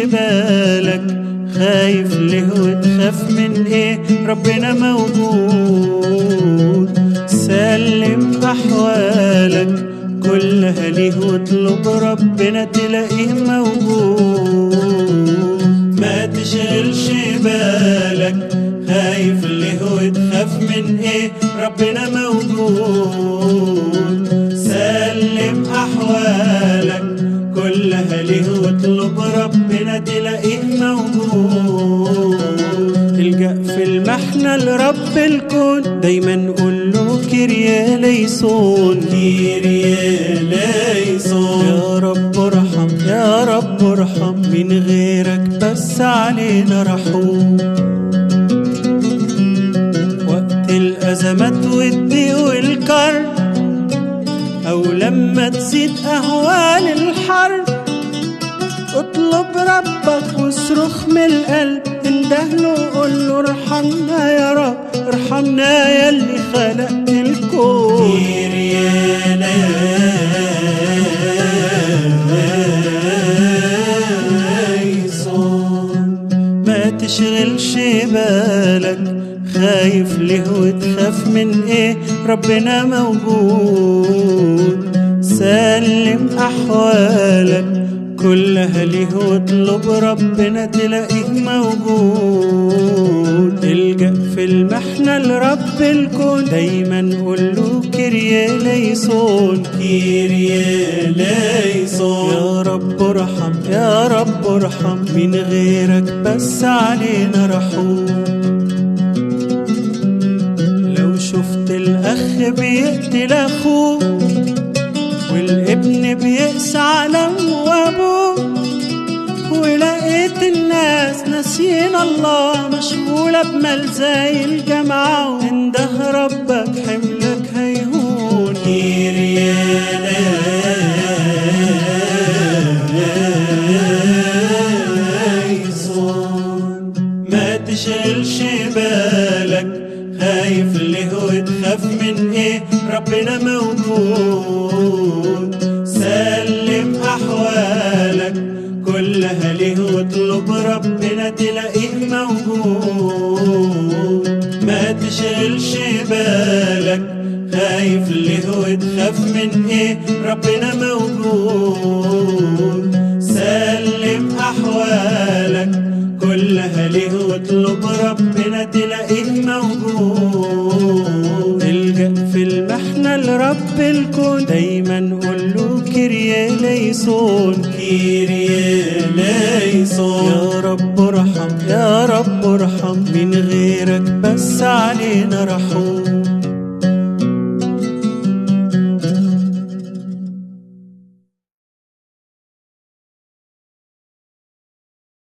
بالك خايف ليه وتخاف من ايه ربنا موجود سلم احوالك كلها ليه واطلب ربنا تلاقيه موجود ما تشغلش بالك خايف ليه وتخاف من ايه ربنا موجود سلم احوالك كلها ليه واطلب ربنا تلاقيه موجود الجأ في المحنة لرب الكون دايما قول له كيريا ليسون كيريا ليسون يا رب ارحم يا رب ارحم من غيرك بس علينا رحوم وقت الأزمات والضيق والكرب أو لما تزيد أهوال الحرب اطلب ربك واصرخ من القلب اندهله وقول له ارحمنا يا رب ارحمنا يا اللي خلقت الكون ما تشغلش بالك خايف ليه وتخاف من ايه ربنا موجود سلم احوالك كلها ليه واطلب ربنا تلاقيه موجود الجأ في المحنة لرب الكون دايما قول له كيريا ليسون كيريا ليسون يا رب ارحم يا رب ارحم من غيرك بس علينا رحوم لو شفت الأخ بيقتل أخوه والابن بيقسى على أمه وأبوه ولقيت الناس ناسين الله مشغولة بمال زي الجامعة انده ربك حملك هيهون ما تشغلش بالك خايف ليه وتخاف من ايه ربنا موجود سلم احوالك كلها ليه واطلب ربنا تلاقيه موجود ما تشغلش بالك خايف ليه وتخاف من ايه ربنا موجود سلم احوالك كلها ليه واطلب ربنا تلاقيه موجود الجأ في المحنة لرب الكون دايما قول له كيريا ليسون كيريا ليسون يا رب ارحم يا رب ارحم من غيرك بس علينا رحوم